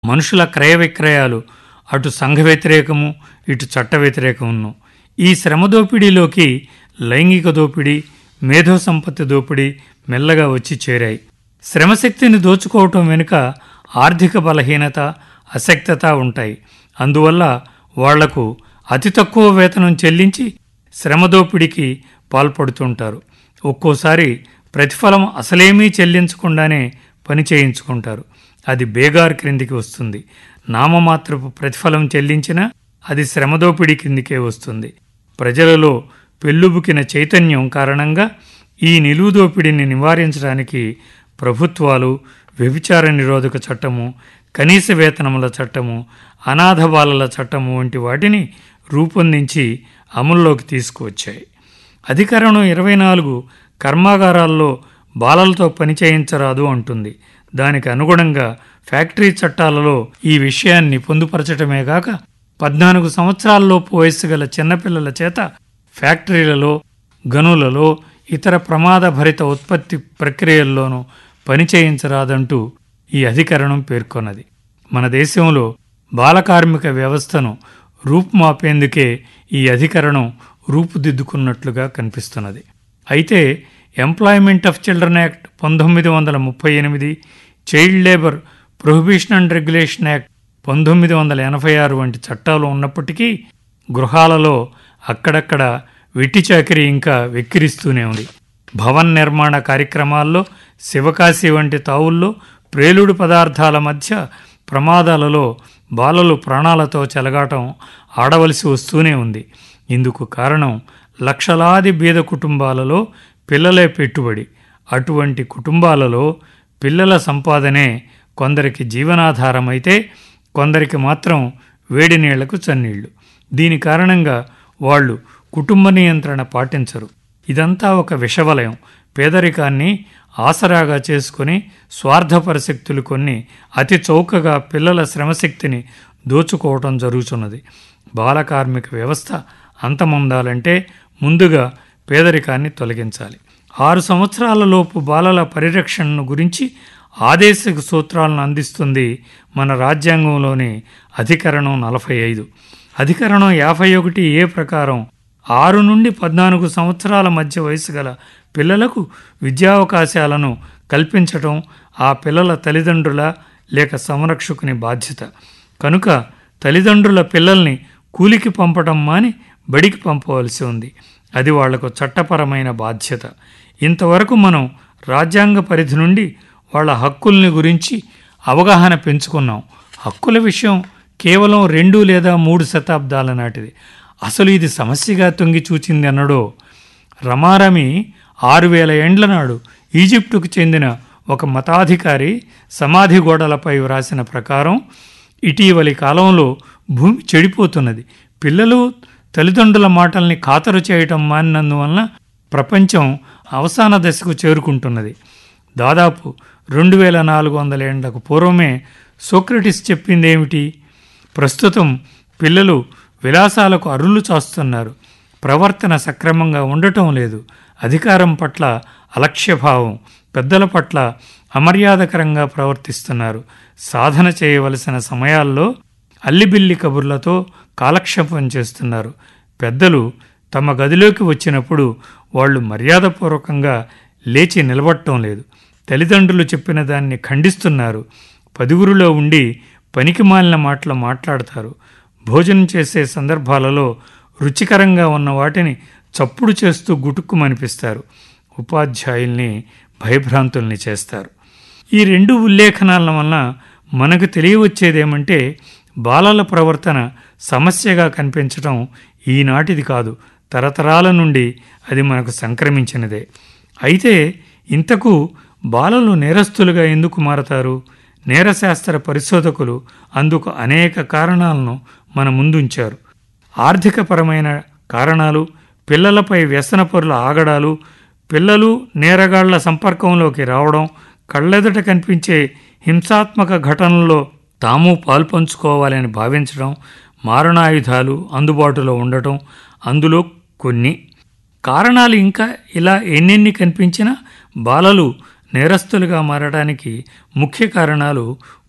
మనుషుల క్రయ విక్రయాలు అటు సంఘ వ్యతిరేకము ఇటు చట్ట వ్యతిరేకమును ఈ శ్రమ దోపిడీలోకి లైంగిక దోపిడీ మేధో సంపత్తి దోపిడీ మెల్లగా వచ్చి చేరాయి శ్రమశక్తిని దోచుకోవటం వెనుక ఆర్థిక బలహీనత అశక్తత ఉంటాయి అందువల్ల వాళ్లకు అతి తక్కువ వేతనం చెల్లించి శ్రమ దోపిడీకి పాల్పడుతుంటారు ఒక్కోసారి ప్రతిఫలం అసలేమీ చెల్లించకుండానే పని చేయించుకుంటారు అది బేగార్ క్రిందికి వస్తుంది నామమాత్రపు ప్రతిఫలం చెల్లించినా అది శ్రమదోపిడీ కిందికే వస్తుంది ప్రజలలో పెళ్ళుబుకిన చైతన్యం కారణంగా ఈ నిలువు దోపిడీని నివారించడానికి ప్రభుత్వాలు వ్యభిచార నిరోధక చట్టము కనీస వేతనముల చట్టము అనాథ బాలల చట్టము వంటి వాటిని రూపొందించి అమల్లోకి తీసుకువచ్చాయి అధికరణం ఇరవై నాలుగు కర్మాగారాల్లో బాలలతో పని చేయించరాదు అంటుంది దానికి అనుగుణంగా ఫ్యాక్టరీ చట్టాలలో ఈ విషయాన్ని పొందుపరచటమే కాక పద్నాలుగు సంవత్సరాలలోపు వయస్సు గల చిన్నపిల్లల చేత ఫ్యాక్టరీలలో గనులలో ఇతర ప్రమాదభరిత ఉత్పత్తి ప్రక్రియల్లోనూ పని చేయించరాదంటూ ఈ అధికరణం పేర్కొన్నది మన దేశంలో బాలకార్మిక వ్యవస్థను రూపుమాపేందుకే ఈ అధికరణం రూపుదిద్దుకున్నట్లుగా కనిపిస్తున్నది అయితే ఎంప్లాయ్మెంట్ ఆఫ్ చిల్డ్రన్ యాక్ట్ పంతొమ్మిది వందల ముప్పై ఎనిమిది child labour prohibition and regulation act పంతొమ్మిది వందల ఎనభై ఆరు వంటి చట్టాలు ఉన్నప్పటికీ గృహాలలో అక్కడక్కడ వెట్టి చాకిరీ ఇంకా వెక్కిరిస్తూనే ఉంది భవన్ నిర్మాణ కార్యక్రమాల్లో శివకాశి వంటి తావుల్లో ప్రేలుడు పదార్థాల మధ్య ప్రమాదాలలో బాలలు ప్రాణాలతో చెలగాటం ఆడవలసి వస్తూనే ఉంది ఇందుకు కారణం లక్షలాది బీద కుటుంబాలలో పిల్లలే పెట్టుబడి అటువంటి కుటుంబాలలో పిల్లల సంపాదనే కొందరికి జీవనాధారమైతే కొందరికి మాత్రం వేడి నీళ్లకు చన్నీళ్లు దీని కారణంగా వాళ్ళు కుటుంబ నియంత్రణ పాటించరు ఇదంతా ఒక విషవలయం పేదరికాన్ని ఆసరాగా చేసుకుని స్వార్థపరశక్తులు కొన్ని అతి చౌకగా పిల్లల శ్రమశక్తిని దోచుకోవటం జరుగుతున్నది బాలకార్మిక వ్యవస్థ అంతమొందాలంటే ముందుగా పేదరికాన్ని తొలగించాలి ఆరు సంవత్సరాల లోపు బాలల పరిరక్షణను గురించి ఆదేశిక సూత్రాలను అందిస్తుంది మన రాజ్యాంగంలోని అధికరణం నలభై ఐదు అధికరణం యాభై ఒకటి ఏ ప్రకారం ఆరు నుండి పద్నాలుగు సంవత్సరాల మధ్య వయసు గల పిల్లలకు విద్యావకాశాలను కల్పించటం ఆ పిల్లల తల్లిదండ్రుల లేక సంరక్షకుని బాధ్యత కనుక తల్లిదండ్రుల పిల్లల్ని కూలికి పంపటం మాని బడికి పంపవలసి ఉంది అది వాళ్లకు చట్టపరమైన బాధ్యత ఇంతవరకు మనం రాజ్యాంగ పరిధి నుండి వాళ్ళ హక్కుల్ని గురించి అవగాహన పెంచుకున్నాం హక్కుల విషయం కేవలం రెండు లేదా మూడు శతాబ్దాల నాటిది అసలు ఇది సమస్యగా తొంగి చూచింది అన్నడో రమారమి ఆరు వేల ఏండ్ల నాడు ఈజిప్టుకు చెందిన ఒక మతాధికారి సమాధి గోడలపై వ్రాసిన ప్రకారం ఇటీవలి కాలంలో భూమి చెడిపోతున్నది పిల్లలు తల్లిదండ్రుల మాటల్ని ఖాతరు చేయటం మానినందువలన ప్రపంచం అవసాన దశకు చేరుకుంటున్నది దాదాపు రెండు వేల నాలుగు వందల ఏండ్లకు పూర్వమే సోక్రటిస్ చెప్పిందేమిటి ప్రస్తుతం పిల్లలు విలాసాలకు అరులు చాస్తున్నారు ప్రవర్తన సక్రమంగా ఉండటం లేదు అధికారం పట్ల అలక్ష్యభావం పెద్దల పట్ల అమర్యాదకరంగా ప్రవర్తిస్తున్నారు సాధన చేయవలసిన సమయాల్లో అల్లిబిల్లి కబుర్లతో కాలక్షేపం చేస్తున్నారు పెద్దలు తమ గదిలోకి వచ్చినప్పుడు వాళ్ళు మర్యాదపూర్వకంగా లేచి నిలబడటం లేదు తల్లిదండ్రులు చెప్పిన దాన్ని ఖండిస్తున్నారు పదుగురులో ఉండి పనికి మాలిన మాటలు మాట్లాడతారు భోజనం చేసే సందర్భాలలో రుచికరంగా ఉన్న వాటిని చప్పుడు చేస్తూ గుటుక్కుమనిపిస్తారు ఉపాధ్యాయుల్ని భయభ్రాంతుల్ని చేస్తారు ఈ రెండు ఉల్లేఖనాల వలన మనకు తెలియవచ్చేదేమంటే బాలల ప్రవర్తన సమస్యగా కనిపించటం ఈనాటిది కాదు తరతరాల నుండి అది మనకు సంక్రమించినదే అయితే ఇంతకు బాలలు నేరస్తులుగా ఎందుకు మారతారు నేరశాస్త్ర పరిశోధకులు అందుకు అనేక కారణాలను మన ముందుంచారు ఆర్థికపరమైన కారణాలు పిల్లలపై వ్యసనపరుల ఆగడాలు పిల్లలు నేరగాళ్ల సంపర్కంలోకి రావడం కళ్ళెదుట కనిపించే హింసాత్మక ఘటనల్లో తాము పాల్పంచుకోవాలని భావించడం మారణాయుధాలు అందుబాటులో ఉండటం అందులో కొన్ని కారణాలు ఇంకా ఇలా ఎన్నెన్ని కనిపించినా బాలలు నేరస్తులుగా మారడానికి ముఖ్య కారణాలు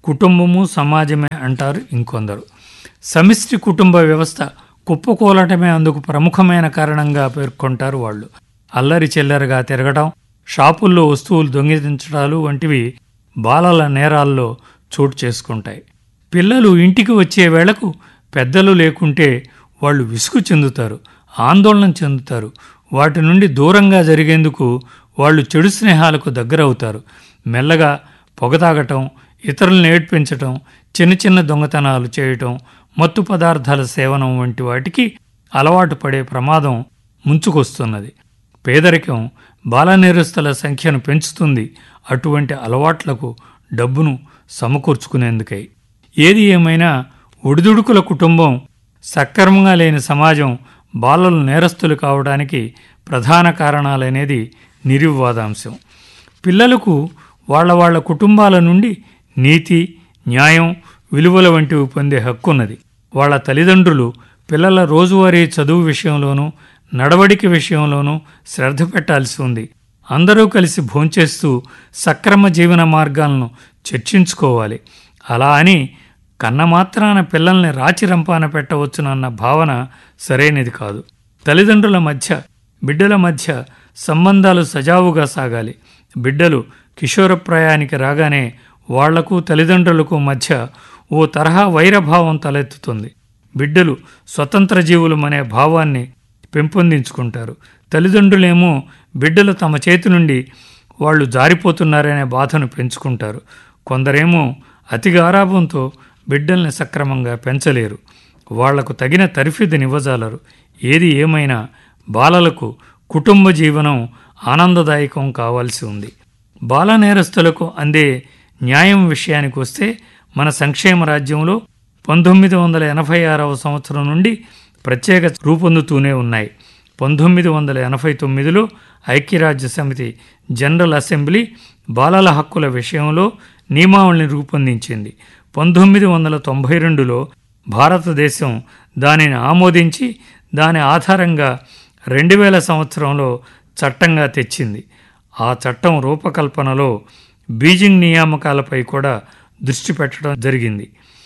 కుటుంబము సమాజమే అంటారు ఇంకొందరు సమిష్టి కుటుంబ వ్యవస్థ కుప్పకూలటమే అందుకు ప్రముఖమైన కారణంగా పేర్కొంటారు వాళ్ళు అల్లరి చిల్లరగా తిరగడం షాపుల్లో వస్తువులు దొంగిలించడాలు వంటివి బాలల నేరాల్లో చోటు చేసుకుంటాయి పిల్లలు ఇంటికి వచ్చే వేళకు పెద్దలు లేకుంటే వాళ్ళు విసుగు చెందుతారు ఆందోళన చెందుతారు వాటి నుండి దూరంగా జరిగేందుకు వాళ్ళు చెడు స్నేహాలకు దగ్గరవుతారు మెల్లగా పొగ తాగటం ఇతరులను ఏడ్పించటం చిన్న చిన్న దొంగతనాలు చేయటం మత్తు పదార్థాల సేవనం వంటి వాటికి అలవాటు పడే ప్రమాదం ముంచుకొస్తున్నది పేదరికం బాలనేరస్తుల సంఖ్యను పెంచుతుంది అటువంటి అలవాట్లకు డబ్బును సమకూర్చుకునేందుకై ఏది ఏమైనా ఒడిదుడుకుల కుటుంబం సక్రమంగా లేని సమాజం బాలలు నేరస్తులు కావడానికి ప్రధాన కారణాలనేది నిర్వివాదాంశం పిల్లలకు వాళ్ళ వాళ్ళ కుటుంబాల నుండి నీతి న్యాయం విలువల వంటివి పొందే హక్కున్నది వాళ్ళ తల్లిదండ్రులు పిల్లల రోజువారీ చదువు విషయంలోనూ నడవడిక విషయంలోనూ శ్రద్ధ పెట్టాల్సి ఉంది అందరూ కలిసి భోంచేస్తూ సక్రమ జీవన మార్గాలను చర్చించుకోవాలి అలా అని కన్న మాత్రాన పిల్లల్ని రాచి రంపాన పెట్టవచ్చునన్న భావన సరైనది కాదు తల్లిదండ్రుల మధ్య బిడ్డల మధ్య సంబంధాలు సజావుగా సాగాలి బిడ్డలు కిషోరప్రాయానికి రాగానే వాళ్లకు తల్లిదండ్రులకు మధ్య ఓ తరహా వైరభావం తలెత్తుతుంది బిడ్డలు స్వతంత్ర జీవులమనే భావాన్ని పెంపొందించుకుంటారు తల్లిదండ్రులేమో బిడ్డలు తమ చేతి నుండి వాళ్ళు జారిపోతున్నారనే బాధను పెంచుకుంటారు కొందరేమో అతి గారాభంతో బిడ్డల్ని సక్రమంగా పెంచలేరు వాళ్లకు తగిన తరిఫిదినివ్వజాలరు ఏది ఏమైనా బాలలకు కుటుంబ జీవనం ఆనందదాయకం కావాల్సి ఉంది బాల నేరస్తులకు అందే న్యాయం విషయానికి వస్తే మన సంక్షేమ రాజ్యంలో పంతొమ్మిది వందల ఎనభై ఆరవ సంవత్సరం నుండి ప్రత్యేక రూపొందుతూనే ఉన్నాయి పంతొమ్మిది వందల ఎనభై తొమ్మిదిలో ఐక్యరాజ్య సమితి జనరల్ అసెంబ్లీ బాలల హక్కుల విషయంలో నియమావళిని రూపొందించింది పంతొమ్మిది వందల తొంభై రెండులో భారతదేశం దానిని ఆమోదించి దాని ఆధారంగా రెండు వేల సంవత్సరంలో చట్టంగా తెచ్చింది ఆ చట్టం రూపకల్పనలో బీజింగ్ నియామకాలపై కూడా దృష్టి పెట్టడం జరిగింది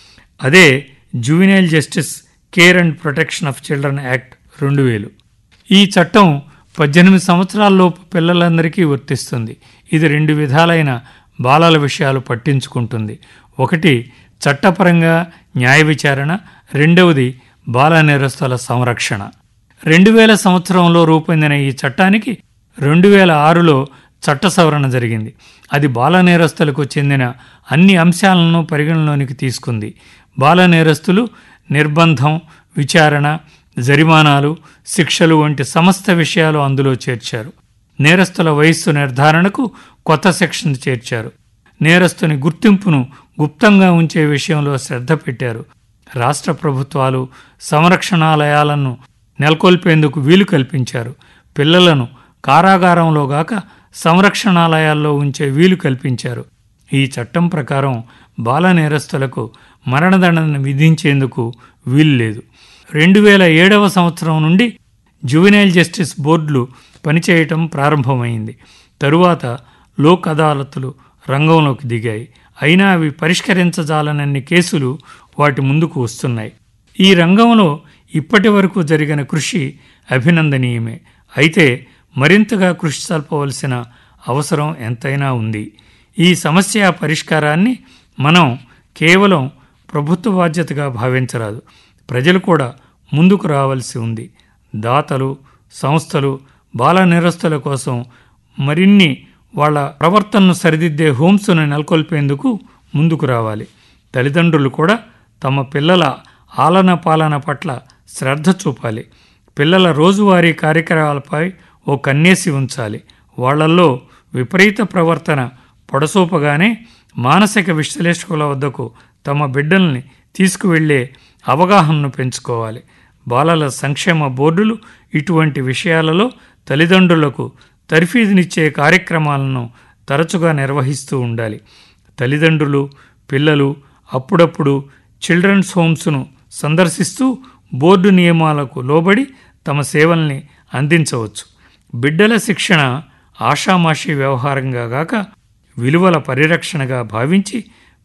అదే juvenile justice care and protection of children act రెండు వేలు ఈ చట్టం పద్దెనిమిది సంవత్సరాలలోపు పిల్లలందరికీ వర్తిస్తుంది ఇది రెండు విధాలైన బాలల విషయాలు పట్టించుకుంటుంది ఒకటి చట్టపరంగా న్యాయ విచారణ రెండవది బాల నేరస్తుల సంరక్షణ రెండు వేల సంవత్సరంలో రూపొందిన ఈ చట్టానికి రెండు వేల ఆరులో చట్ట సవరణ జరిగింది అది బాల నేరస్తులకు చెందిన అన్ని అంశాలను పరిగణలోనికి తీసుకుంది బాల నేరస్తులు నిర్బంధం విచారణ జరిమానాలు శిక్షలు వంటి సమస్త విషయాలు అందులో చేర్చారు నేరస్తుల వయస్సు నిర్ధారణకు కొత్త సెక్షన్ చేర్చారు నేరస్తుని గుర్తింపును గుప్తంగా ఉంచే విషయంలో శ్రద్ధ పెట్టారు రాష్ట్ర ప్రభుత్వాలు సంరక్షణాలయాలను నెలకొల్పేందుకు వీలు కల్పించారు పిల్లలను కారాగారంలో గాక సంరక్షణాలయాల్లో ఉంచే వీలు కల్పించారు ఈ చట్టం ప్రకారం బాల నేరస్తులకు మరణదండన విధించేందుకు వీలు లేదు రెండు వేల ఏడవ సంవత్సరం నుండి జువెనైల్ జస్టిస్ బోర్డులు పనిచేయటం ప్రారంభమైంది తరువాత లోక్ అదాలతులు రంగంలోకి దిగాయి అయినా అవి పరిష్కరించజాలనన్ని కేసులు వాటి ముందుకు వస్తున్నాయి ఈ రంగంలో ఇప్పటి వరకు జరిగిన కృషి అభినందనీయమే అయితే మరింతగా కృషి సల్పవలసిన అవసరం ఎంతైనా ఉంది ఈ సమస్య పరిష్కారాన్ని మనం కేవలం ప్రభుత్వ బాధ్యతగా భావించరాదు ప్రజలు కూడా ముందుకు రావాల్సి ఉంది దాతలు సంస్థలు బాల నిరస్తుల కోసం మరిన్ని వాళ్ళ ప్రవర్తనను సరిదిద్దే హోమ్స్ను నెలకొల్పేందుకు ముందుకు రావాలి తల్లిదండ్రులు కూడా తమ పిల్లల ఆలన పాలన పట్ల శ్రద్ధ చూపాలి పిల్లల రోజువారీ కార్యక్రమాలపై ఓ కన్నేసి ఉంచాలి వాళ్లల్లో విపరీత ప్రవర్తన పొడసూపగానే మానసిక విశ్లేషకుల వద్దకు తమ బిడ్డల్ని తీసుకువెళ్లే అవగాహనను పెంచుకోవాలి బాలల సంక్షేమ బోర్డులు ఇటువంటి విషయాలలో తల్లిదండ్రులకు తర్ఫీదునిచ్చే కార్యక్రమాలను తరచుగా నిర్వహిస్తూ ఉండాలి తల్లిదండ్రులు పిల్లలు అప్పుడప్పుడు చిల్డ్రన్స్ హోమ్స్ను సందర్శిస్తూ బోర్డు నియమాలకు లోబడి తమ సేవల్ని అందించవచ్చు బిడ్డల శిక్షణ ఆషామాషి వ్యవహారంగా గాక విలువల పరిరక్షణగా భావించి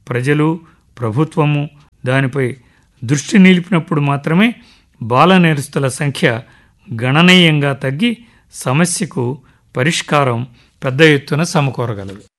ప్రజలు ప్రభుత్వము దానిపై దృష్టి నిలిపినప్పుడు మాత్రమే బాల నేరస్తుల సంఖ్య గణనీయంగా తగ్గి సమస్యకు పరిష్కారం పెద్ద ఎత్తున సమకూరగలదు